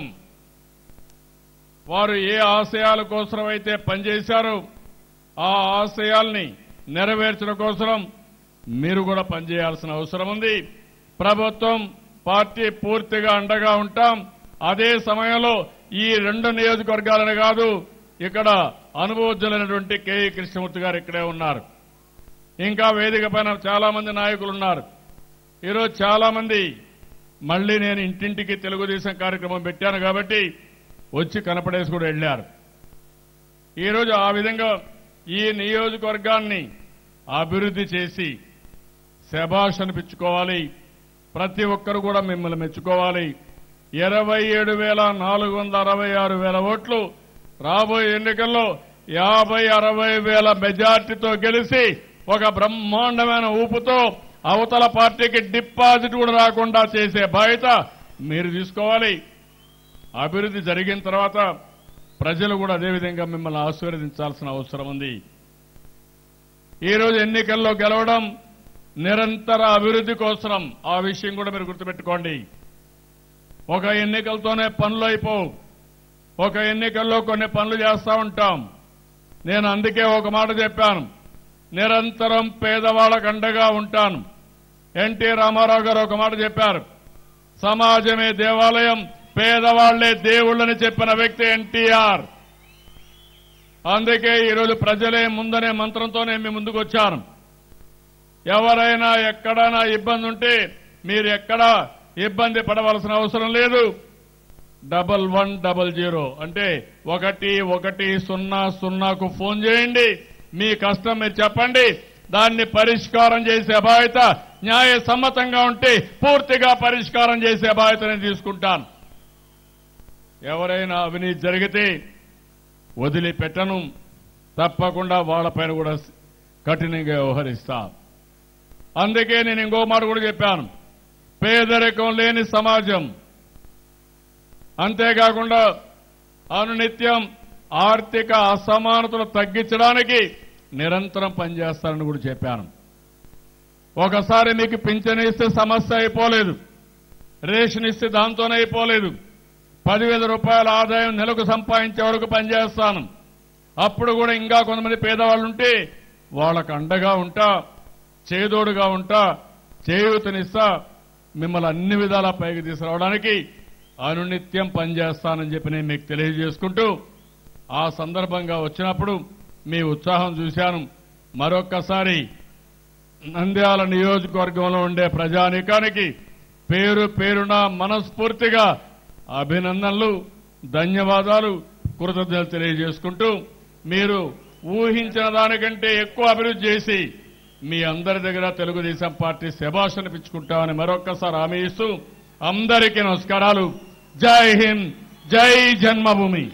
వారు ఏ ఆశయాల కోసం అయితే పనిచేశారో ఆ ఆశయాల్ని నెరవేర్చడం కోసం మీరు కూడా పనిచేయాల్సిన అవసరం ఉంది ప్రభుత్వం పార్టీ పూర్తిగా అండగా ఉంటాం అదే సమయంలో ఈ రెండు నియోజకవర్గాలని కాదు ఇక్కడ అనుభవజ్ఞులైనటువంటి కేఈ కృష్ణమూర్తి గారు ఇక్కడే ఉన్నారు ఇంకా వేదిక పైన చాలా మంది నాయకులు ఉన్నారు ఈరోజు చాలా మంది మళ్ళీ నేను ఇంటింటికి తెలుగుదేశం కార్యక్రమం పెట్టాను కాబట్టి వచ్చి కనపడేసి కూడా వెళ్ళారు ఈరోజు ఆ విధంగా ఈ నియోజకవర్గాన్ని అభివృద్ధి చేసి శభాష్ అనిపించుకోవాలి ప్రతి ఒక్కరు కూడా మిమ్మల్ని మెచ్చుకోవాలి ఇరవై ఏడు వేల నాలుగు వందల అరవై ఆరు వేల ఓట్లు రాబోయే ఎన్నికల్లో యాభై అరవై వేల మెజార్టీతో గెలిచి ఒక బ్రహ్మాండమైన ఊపుతో అవతల పార్టీకి డిపాజిట్ కూడా రాకుండా చేసే బాధ్యత మీరు తీసుకోవాలి అభివృద్ధి జరిగిన తర్వాత ప్రజలు కూడా అదేవిధంగా మిమ్మల్ని ఆశీర్వదించాల్సిన అవసరం ఉంది ఈరోజు ఎన్నికల్లో గెలవడం నిరంతర అభివృద్ధి కోసం ఆ విషయం కూడా మీరు గుర్తుపెట్టుకోండి ఒక ఎన్నికలతోనే పనులు అయిపోవు ఒక ఎన్నికల్లో కొన్ని పనులు చేస్తా ఉంటాం నేను అందుకే ఒక మాట చెప్పాను నిరంతరం పేదవాళ్ళకు అండగా ఉంటాను ఎన్టీ రామారావు గారు ఒక మాట చెప్పారు సమాజమే దేవాలయం పేదవాళ్లే దేవుళ్ళని చెప్పిన వ్యక్తి ఎన్టీఆర్ అందుకే ఈరోజు ప్రజలే ముందనే మంత్రంతోనే మీ ముందుకు వచ్చాను ఎవరైనా ఎక్కడైనా ఇబ్బంది ఉంటే మీరు ఎక్కడా ఇబ్బంది పడవలసిన అవసరం లేదు డబల్ వన్ డబల్ జీరో అంటే ఒకటి ఒకటి సున్నా సున్నాకు ఫోన్ చేయండి మీ కష్టం మీరు చెప్పండి దాన్ని పరిష్కారం చేసే బాధ్యత న్యాయ సమ్మతంగా ఉంటే పూర్తిగా పరిష్కారం చేసే బాధ్యత నేను తీసుకుంటాను ఎవరైనా అవినీతి జరిగితే వదిలిపెట్టను తప్పకుండా వాళ్ళపైన కూడా కఠినంగా వ్యవహరిస్తా అందుకే నేను ఇంకో మాట కూడా చెప్పాను పేదరికం లేని సమాజం అంతేకాకుండా అనునిత్యం ఆర్థిక అసమానతలు తగ్గించడానికి నిరంతరం పనిచేస్తానని కూడా చెప్పాను ఒకసారి మీకు పింఛన్ ఇస్తే సమస్య అయిపోలేదు రేషన్ ఇస్తే దాంతోనే అయిపోలేదు పదివేల రూపాయల ఆదాయం నెలకు సంపాదించే వరకు పనిచేస్తాను అప్పుడు కూడా ఇంకా కొంతమంది పేదవాళ్ళు ఉంటే వాళ్ళకు అండగా ఉంటా చేదోడుగా ఉంటా చేయూతనిస్తా మిమ్మల్ని అన్ని విధాలా పైకి తీసుకురావడానికి అనునిత్యం పనిచేస్తానని చెప్పి నేను మీకు తెలియజేసుకుంటూ ఆ సందర్భంగా వచ్చినప్పుడు మీ ఉత్సాహం చూశాను మరొక్కసారి నంద్యాల నియోజకవర్గంలో ఉండే ప్రజానీకానికి పేరు పేరున మనస్ఫూర్తిగా అభినందనలు ధన్యవాదాలు కృతజ్ఞతలు తెలియజేసుకుంటూ మీరు ఊహించిన దానికంటే ఎక్కువ అభివృద్ధి చేసి మీ అందరి దగ్గర తెలుగుదేశం పార్టీ శభాష్ అనిపించుకుంటామని మరొక్కసారి హామీ ఇస్తూ అందరికీ నమస్కారాలు జై హింద్ జై జన్మభూమి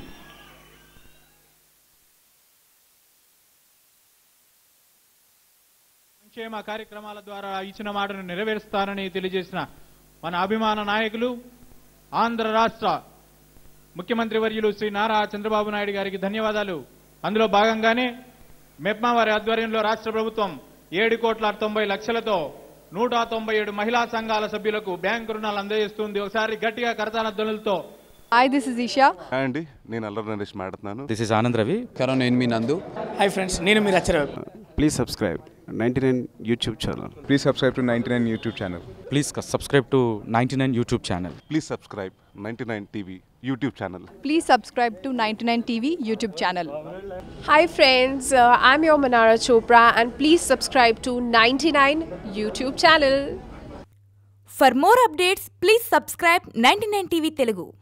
సంక్షేమ కార్యక్రమాల ద్వారా ఇచ్చిన మాటను నెరవేరుస్తానని తెలియజేసిన మన అభిమాన నాయకులు ఆంధ్ర రాష్ట్ర ముఖ్యమంత్రి వర్యులు శ్రీ నారా చంద్రబాబు నాయుడు గారికి ధన్యవాదాలు అందులో భాగంగానే మెప్మా వారి ఆధ్వర్యంలో రాష్ట్ర ప్రభుత్వం ఏడు కోట్ల తొంభై లక్షలతో నూట తొంభై ఏడు మహిళా సంఘాల సభ్యులకు బ్యాంకు రుణాలు అందజేస్తుంది ఒకసారి గట్టిగా కరతాన ధ్వనులతో hi this is Isha hi అండి నేను అల్లరి నరేష్ మాట్లాడుతున్నాను this is Anand Ravi corona నేను మీ నందు హాయ్ ఫ్రెండ్స్ నేను మీరు Accharao please subscribe ninety nine YouTube channel Please subscribe to 99 YouTube channel. Please subscribe to 99 YouTube channel. Please subscribe ninety nine TV YouTube channel Please subscribe to 99 TV YouTube channel. Hi friends, uh, I'm your Manara Chopra and please subscribe to 99 YouTube channel. For more updates, please subscribe 99 TV Telugu.